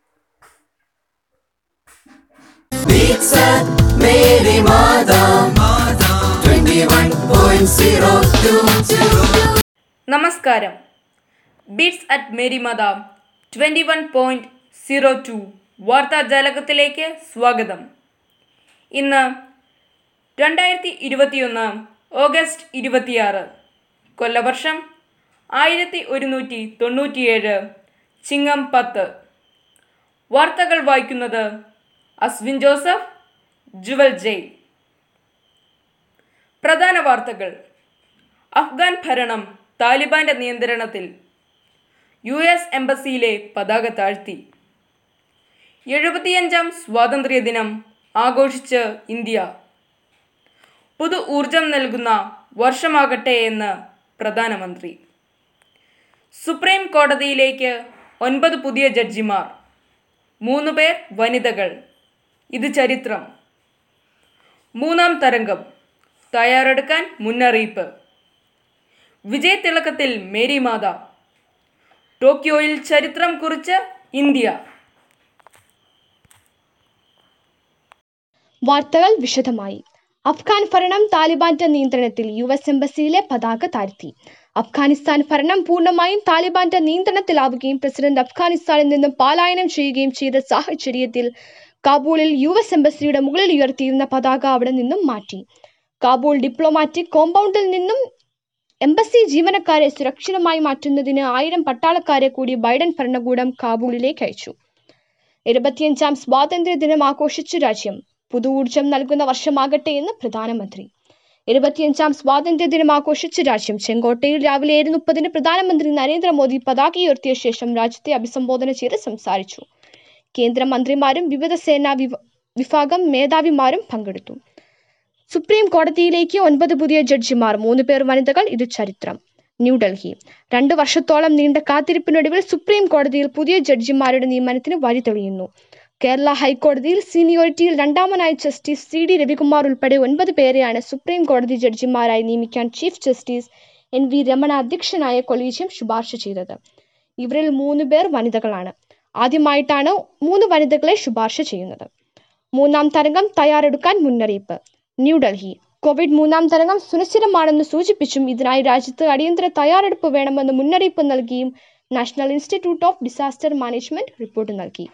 Beats at Mary Mada 21.02 നമസ്കാരം Beats at Mary Matha twenty one point zero two വാർത്താജാലകത്തിലേക്ക് സ്വാഗതം ഇന്ന് രണ്ടായിരത്തി ഇരുപത്തിയൊന്ന് ഓഗസ്റ്റ് ഇരുപത്തിയാറ് കൊല്ലവർഷം ആയിരത്തി ഒരുന്നൂറ്റി തൊണ്ണൂറ്റിയേഴ് ചിങ്ങം പത്ത് വാർത്തകൾ വായിക്കുന്നത് അസ്വിൻ ജോസഫ് ജുവൽ ജയ് പ്രധാന വാർത്തകൾ അഫ്ഗാൻ ഭരണം താലിബാന്റെ നിയന്ത്രണത്തിൽ യു എസ് എംബസിയിലെ പതാക താഴ്ത്തി എഴുപത്തിയഞ്ചാം സ്വാതന്ത്ര്യ ദിനം ആഘോഷിച്ച് ഇന്ത്യ പുതു ഊർജം നൽകുന്ന വർഷമാകട്ടെ എന്ന് പ്രധാനമന്ത്രി സുപ്രീം കോടതിയിലേക്ക് ഒൻപത് പുതിയ ജഡ്ജിമാർ മൂന്ന് പേർ വനിതകൾ ഇത് ചരിത്രം മൂന്നാം തരംഗം തയ്യാറെടുക്കാൻ മുന്നറിയിപ്പ് വിജയ് തിളക്കത്തിൽ മേരി മാത ടോക്കിയോയിൽ ചരിത്രം കുറിച്ച് ഇന്ത്യ വാർത്തകൾ വിശദമായി അഫ്ഗാൻ ഭരണം താലിബാന്റെ നിയന്ത്രണത്തിൽ യു എസ് എംബസിയിലെ പതാക താഴ്ത്തി അഫ്ഗാനിസ്ഥാൻ ഭരണം പൂർണ്ണമായും താലിബാന്റെ നിയന്ത്രണത്തിലാവുകയും പ്രസിഡന്റ് അഫ്ഗാനിസ്ഥാനിൽ നിന്നും പലായനം ചെയ്യുകയും ചെയ്ത സാഹചര്യത്തിൽ കാബൂളിൽ യു എസ് എംബസിയുടെ മുകളിൽ ഉയർത്തിയിരുന്ന പതാക അവിടെ നിന്നും മാറ്റി കാബൂൾ ഡിപ്ലോമാറ്റിക് കോമ്പൗണ്ടിൽ നിന്നും എംബസി ജീവനക്കാരെ സുരക്ഷിതമായി മാറ്റുന്നതിന് ആയിരം പട്ടാളക്കാരെ കൂടി ബൈഡൻ ഭരണകൂടം കാബൂളിലേക്ക് അയച്ചു ഇരുപത്തിയഞ്ചാം സ്വാതന്ത്ര്യ ദിനം ആഘോഷിച്ചു രാജ്യം പുതു ഊർജം നൽകുന്ന വർഷമാകട്ടെ എന്ന് പ്രധാനമന്ത്രി ഇരുപത്തിയഞ്ചാം സ്വാതന്ത്ര്യ ദിനം ആഘോഷിച്ച രാജ്യം ചെങ്കോട്ടയിൽ രാവിലെ ഏഴ് മുപ്പതിന് പ്രധാനമന്ത്രി നരേന്ദ്രമോദി പതാക ഉയർത്തിയ ശേഷം രാജ്യത്തെ അഭിസംബോധന ചെയ്ത് സംസാരിച്ചു കേന്ദ്രമന്ത്രിമാരും വിവിധ സേനാ വിവ വിഭാഗം മേധാവിമാരും പങ്കെടുത്തു സുപ്രീം കോടതിയിലേക്ക് ഒൻപത് പുതിയ ജഡ്ജിമാർ മൂന്ന് പേർ വനിതകൾ ഇത് ചരിത്രം ന്യൂഡൽഹി രണ്ടു വർഷത്തോളം നീണ്ട കാത്തിരിപ്പിനൊടുവിൽ സുപ്രീം കോടതിയിൽ പുതിയ ജഡ്ജിമാരുടെ നിയമനത്തിന് വഴി തെളിയുന്നു കേരള ഹൈക്കോടതിയിൽ സീനിയോറിറ്റിയിൽ രണ്ടാമനായ ജസ്റ്റിസ് സി ഡി രവികുമാർ ഉൾപ്പെടെ ഒൻപത് പേരെയാണ് സുപ്രീം കോടതി ജഡ്ജിമാരായി നിയമിക്കാൻ chief justice N V Ramana collegium കൊളീജിയം ശുപാർശ ചെയ്തത് ഇവരിൽ മൂന്ന് പേർ വനിതകളാണ് ആദ്യമായിട്ടാണ് മൂന്ന് വനിതകളെ ശുപാർശ ചെയ്യുന്നത് മൂന്നാം തരംഗം തയ്യാറെടുക്കാൻ മുന്നറിയിപ്പ് ന്യൂഡൽഹി കോവിഡ് മൂന്നാം തരംഗം സുനിശ്ചിതമാണെന്ന് സൂചിപ്പിച്ചും ഇതിനായി രാജ്യത്ത് അടിയന്തര തയ്യാറെടുപ്പ് വേണമെന്ന് മുന്നറിയിപ്പ് നൽകിയും national institute of disaster management report നൽകി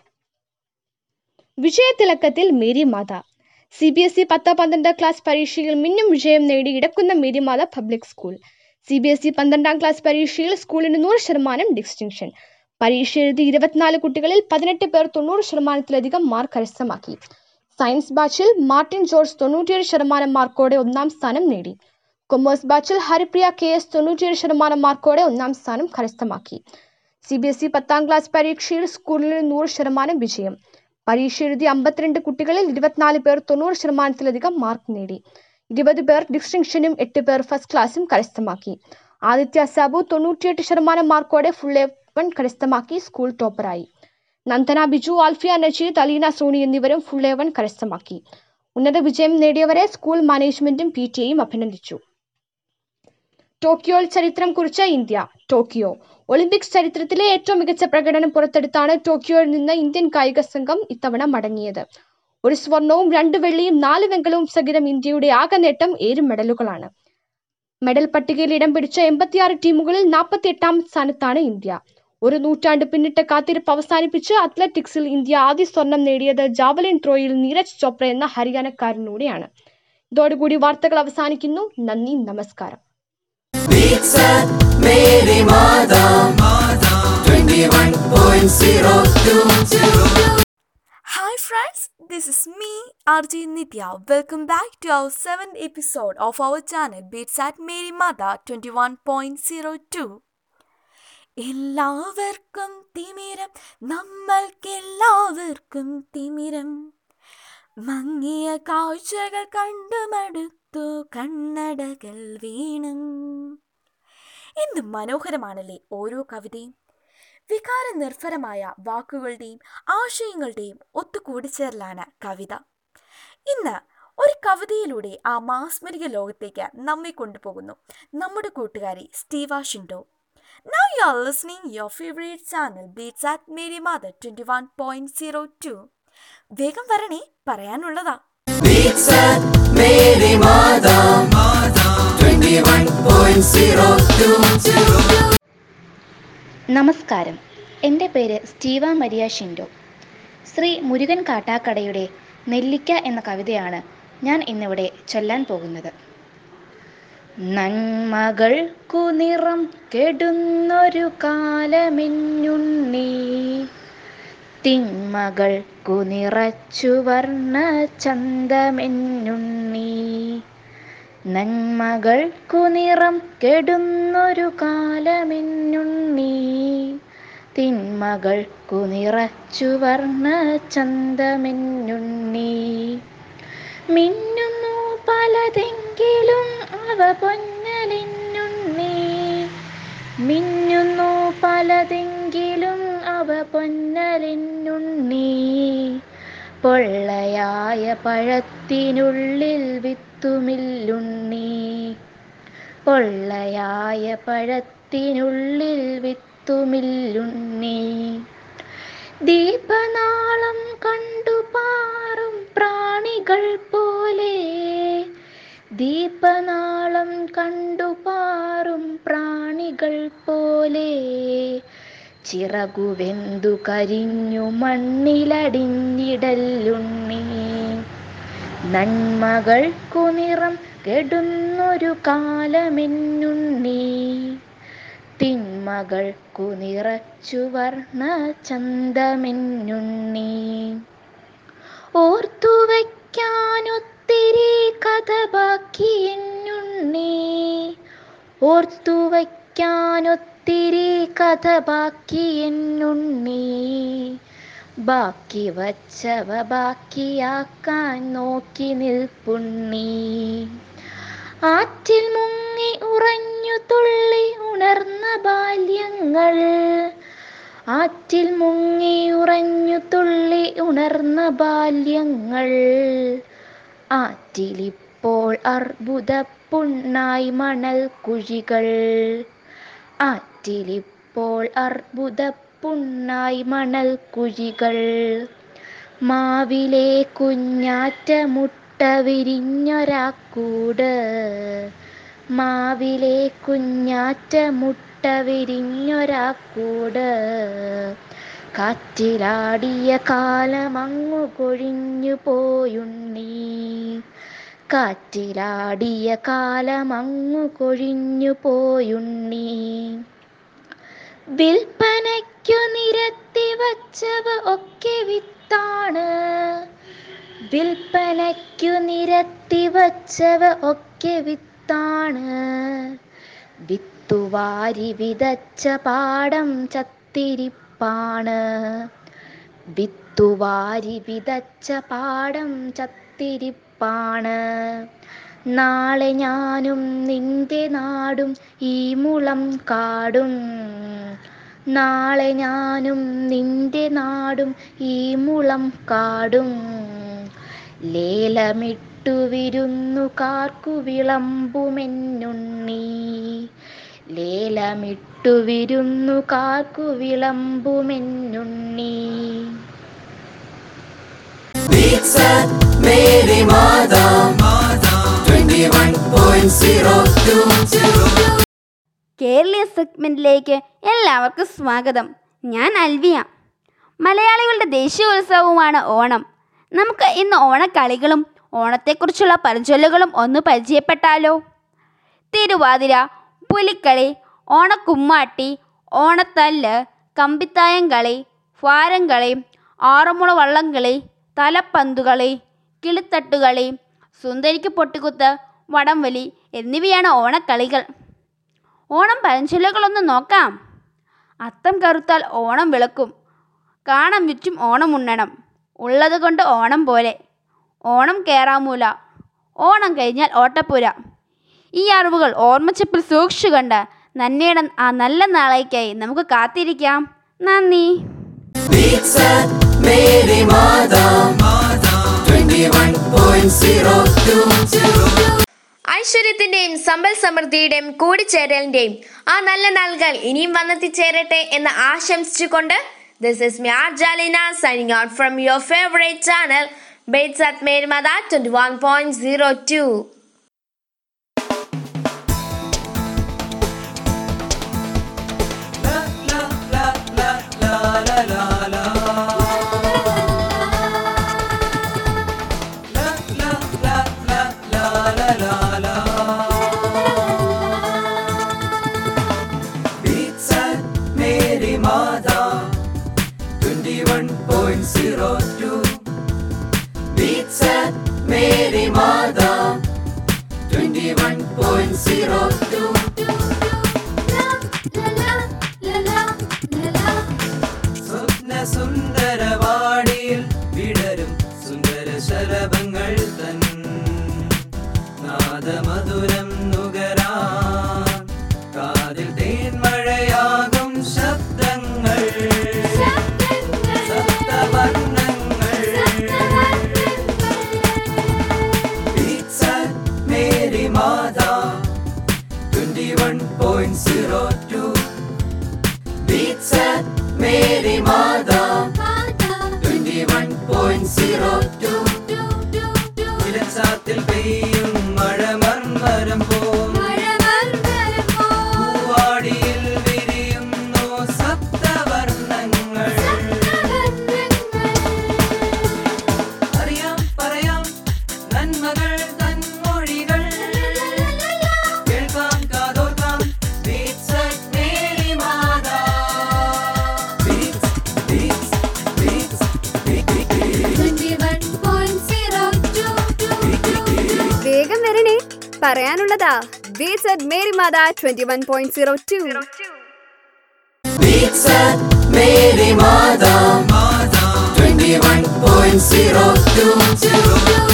വിജയത്തിളക്കത്തിൽ Mary Matha C B S E പത്ത് പന്ത്രണ്ട് ക്ലാസ് പരീക്ഷയിൽ മിന്നും വിജയം നേടി ഇടക്കുന്ന Mary Matha public school C B S E പന്ത്രണ്ടാം ക്ലാസ് പരീക്ഷയിൽ സ്കൂളിന് നൂറ് ശതമാനം ഡിസ്റ്റിങ്ഷൻ പരീക്ഷ എഴുതി ഇരുപത്തിനാല് കുട്ടികളിൽ പതിനെട്ട് പേർ തൊണ്ണൂറ് ശതമാനത്തിലധികം മാർക്ക് കരസ്ഥമാക്കി സയൻസ് ബാച്ചിൽ മാർട്ടിൻ ജോർജ് തൊണ്ണൂറ്റിയേഴ് ശതമാനം മാർക്കോടെ ഒന്നാം സ്ഥാനം നേടി കൊമേഴ്സ് ബാച്ചിൽ ഹരിപ്രിയ കെ എസ് തൊണ്ണൂറ്റിയേഴ് ശതമാനം മാർക്കോടെ ഒന്നാം സ്ഥാനം കരസ്ഥമാക്കി സി ബി എസ് ഇ പത്താം ക്ലാസ് പരീക്ഷയിൽ സ്കൂളിൽ നൂറ് ശതമാനം വിജയം പരീക്ഷ എഴുതി അമ്പത്തിരണ്ട് കുട്ടികളിൽ ഇരുപത്തിനാല് പേർ തൊണ്ണൂറ് ശതമാനത്തിലധികം മാർക്ക് നേടി ഇരുപത് പേർ ഡിസ്റ്റിങ്ഷനും എട്ട് പേർ ഫസ്റ്റ് ക്ലാസും കരസ്ഥമാക്കി ആദിത്യ സാബു തൊണ്ണൂറ്റിയെട്ട് ശതമാനം മാർക്കോടെ ഫുൾ എ വൺ കരസ്ഥമാക്കി സ്കൂൾ ടോപ്പറായി നന്ദന ബിജു ആൽഫിയ നജീദ് അലീന സോണി എന്നിവരും ഫുൾ എ വൺ കരസ്ഥമാക്കി ഉന്നത വിജയം നേടിയവരെ സ്കൂൾ മാനേജ്മെന്റും പി ടി എയും അഭിനന്ദിച്ചു ടോക്കിയോയിൽ ചരിത്രം കുറിച്ച ഇന്ത്യ ടോക്കിയോ ഒളിമ്പിക്സ് ചരിത്രത്തിലെ ഏറ്റവും മികച്ച പ്രകടനം പുറത്തെടുത്താണ് ടോക്കിയോയിൽ നിന്ന് ഇന്ത്യൻ കായിക സംഘം ഇത്തവണ മടങ്ങിയത് ഒരു സ്വർണവും രണ്ട് വെള്ളിയും നാല് വെങ്കലവും സഹിതം ഇന്ത്യയുടെ ആകെ നേട്ടം ഏഴ് മെഡലുകളാണ് മെഡൽ പട്ടികയിൽ ഇടം പിടിച്ച എൺപത്തിയാറ് ടീമുകളിൽ നാൽപ്പത്തി എട്ടാം സ്ഥാനത്താണ് ഇന്ത്യ ഒരു നൂറ്റാണ്ട് പിന്നിട്ട കാത്തിരിപ്പ് അവസാനിപ്പിച്ച് അത്ലറ്റിക്സിൽ ഇന്ത്യ ആദ്യ സ്വർണം നേടിയത് ജാവലിൻ ത്രോയിൽ നീരജ് ചോപ്ര എന്ന ഹരിയാനക്കാരനൂടെയാണ് ഇതോടുകൂടി വാർത്തകൾ അവസാനിക്കുന്നു നന്ദി നമസ്കാരം Beats at Mary Mada 21.02 Hi friends, this is me RJ Nitya. Welcome back to our 7th episode of our channel Beats at Mary Mada 21.02. എല്ലാവർക്കും തിമിരം നമ്മൾക്കെല്ലാവർക്കും തിമിരം മങ്ങിയ കാഴ്ചകൾ കണ്ടു മടുത്തു കണ്ണടകൾ വീണം എന്ത് മനോഹരമാണല്ലേ ഓരോ കവിതയും വികാര നിർഭരമായ വാക്കുകളുടെയും ആശയങ്ങളുടെയും ഒത്തുകൂടിച്ചേരലാണ് കവിത ഇന്ന് ഒരു കവിതയിലൂടെ ആ മാസ്മരിക ലോകത്തേക്ക് നമ്മെ കൊണ്ടുപോകുന്നു നമ്മുടെ കൂട്ടുകാരി സ്റ്റീവ Shindo Now you are listening your favorite channel Beats at Mary Mother 21.02. വേഗം വരണേ പറയാനുള്ളതാ Beats at Mary Mada 21.02 നമസ്കാരം എൻ്റെ പേര് സ്റ്റീവ മരിയ ഷിൻഡോ ശ്രീ മുരുകൻ കാട്ടാക്കടയുടെ നെല്ലിക്ക എന്ന കവിതയാണ് ഞാൻ ഇന്നിവിടെ ചൊല്ലാൻ പോകുന്നത് നന്മകൾക്കു നിറം കെടുന്നൊരു കാലമെന്നുണ്ണി തിന്മകൾക്കു നിറച്ചു വർണ്ണ ചന്തമെന്നുണ്ണി നന്മകൾക്കു നിറം കെടുന്നൊരു കാലമെന്നുണ്ണി തിന്മകൾക്കു നിറച്ചു വർണ്ണ ചന്തമെന്നുണ്ണി മിന്നുന്നു പലതെങ്കിലും അവ പൊന്നലെന്നുണ്ണി മിന്നുന്നു പലതെങ്കിലും അവ പൊന്നലെന്നുണ്ണി പൊള്ളയായ പഴത്തിനുള്ളിൽ വിത്തുമില്ലുണ്ണി പൊള്ളയായ പഴത്തിനുള്ളിൽ വിത്തുമില്ലുണ്ണി ദീപനാളം കണ്ടു പാറും പ്രാണികൾ പോലെ ദീപനാളം കണ്ടു പാറും പ്രാണികൾ പോലെ ചിറകുവെന്തു കരിഞ്ഞു മണ്ണിലടിഞ്ഞിടല്ലുണ്ണി നന്മകൾക്കു നിറം കെടുന്നൊരു കാലമെന്നുണ്ണി തിന്മകൾക്കു നിറച്ചു വർണ്ണ ചന്തമെന്നുണ്ണി ഓർത്തു വയ്ക്കാനൊത്തിരി കഥ ബാക്കി എന്നുണ്ണി ഓർത്തു വയ്ക്കാനൊത്തിരി കഥ ബാക്കി എന്നുണ്ണി ബാക്കി വച്ചവ ബാക്കിയാക്കാൻ നോക്കി നിൽപ്പുണ്ണി ആറ്റിൽ മുങ്ങി ഉറഞ്ഞു തുള്ളി ബാല്യങ്ങൾ ആറ്റിൽ മുങ്ങി ഉറഞ്ഞു തുള്ളി ഉണർന്ന ബാല്യങ്ങൾ ആറ്റിലിപ്പോൾ അർബുദ പുണ്ണായി മണൽ കുഴികൾ ആറ്റിലിപ്പോൾ അർബുദ പുണ്ണായി മണൽ കുഴികൾ മാവിലെ കുഞ്ഞാറ്റ മുട്ട വിരിഞ്ഞൊരാക്കൂട് മാവിലെ കുഞ്ഞാറ്റ മുട്ട വിരിഞ്ഞൊരാക്കൂട് കാറ്റിലാടിയ കാലമങ്ങു കൊഴിഞ്ഞു പോയുണ്ണി കാറ്റിലാടിയ കാലമങ്ങു കൊഴിഞ്ഞു പോയുണ്ണി വിൽപ്പനയ്ക്കു നിരത്തി വച്ചവ ഒക്കെ വിത്താണ് വിൽപ്പനയ്ക്കു നിരത്തി വച്ചവ ഒക്കെ വിത്താണ് വിത്തുവാരി വിതച്ച പാടം ചത്തിരിപ്പാണ് വിത്തുവാരി വിതച്ച പാടം ചത്തിരിപ്പാണ് നാളെ ഞാനും നിന്റെ നാടും ഈ മുളം കാടും നാളെ ഞാനും നിന്റെ നാടും ഈ മുളം കാടും ലേലമിട്ടു വിരുന്നുകാർക്കു വിളമ്പുമെന്നുണ്ണി ലേലമിട്ടു വിരുന്നുകാർക്കു വിളമ്പുമെന്നുണ്ണി Beats at Mary Mada 21.02 കേരളീയ സെഗ്മെന്റിലേക്ക് എല്ലാവർക്കും സ്വാഗതം ഞാൻ അൽവിയ മലയാളികളുടെ ദേശീയോത്സവമാണ് ഓണം നമുക്ക് ഇന്ന് ഓണക്കളികളും ഓണത്തെക്കുറിച്ചുള്ള പഴഞ്ചൊല്ലുകളും ഒന്ന് പരിചയപ്പെട്ടാലോ തിരുവാതിര പുലിക്കളി ഓണക്കുമ്മാട്ടി ഓണത്തല്ല് കമ്പിത്തായം കളി ഫാരം കളി ആറന്മുള വള്ളംകളി തലപ്പന്തുകളി കിളിത്തട്ടുകളി സുന്ദരിക്ക് പൊട്ടിക്കുത്ത് വടംവലി എന്നിവയാണ് ഓണക്കളികൾ ഓണം പഴഞ്ചൊല്ലുകളൊന്ന് നോക്കാം അത്തം കറുത്താൽ ഓണം വിളക്കും കാണം വിറ്റും ഓണം ഉണ്ണണം ഉള്ളത് കൊണ്ട് ഓണം പോലെ ഓണം കേറാമൂല ഓണം കഴിഞ്ഞാൽ ഓട്ടപ്പുര ഈ അറിവുകൾ ഓർമ്മച്ചപ്പിൽ സൂക്ഷിച്ചു കണ്ട് നന്ദിയുടെ ആ നല്ല നാളേക്കായി നമുക്ക് കാത്തിരിക്കാം നന്ദി Beats at Mary Mada 21.02 ഐശ്വര്യത്തിന്റെയും സമ്പൽ സമൃദ്ധിയുടെയും കൂടിച്ചേരലിന്റെയും ആ നല്ല നാളുകൾ ഇനിയും വന്നെത്തിച്ചേരട്ടെ എന്ന് ആശംസിച്ചുകൊണ്ട് this is me R Jaleena signing out from your favourite channel beats at Marymatha twenty one point zero two Beats at Mary Mada 21.02 Beats at Mary Mada 21.02 സ്വപ്ന സുന്ദരവാടിയിൽ വിടരും സുന്ദര ശലഭങ്ങൾ തൻ നാദമധുരം നുകരാൻ കാതിൽ തേൻമഴയാകും ശബ്ദങ്ങൾ സപ്തവർണ്ണങ്ങൾ Beats at Mary Mada 21.02 Beats at Mary Mada 21.02 ഇലച്ചാത്തിൽ പെയ്യും മഴ മർമരം പോം പൂവാടിയിൽ വിരിയുന്നു സപ്തവർണ്ണങ്ങൾ അറിയാം പറയാം നന്മകൾ തന്മൊഴികൾ കേൾക്കാം കാതോർക്കാം Beats at Mary Mada. Beats, beats, beats, വേഗം വരണേ പറയാനുള്ളതാ Beats at Mary Matha twenty one point zero two Beats at Mary Mada 21.02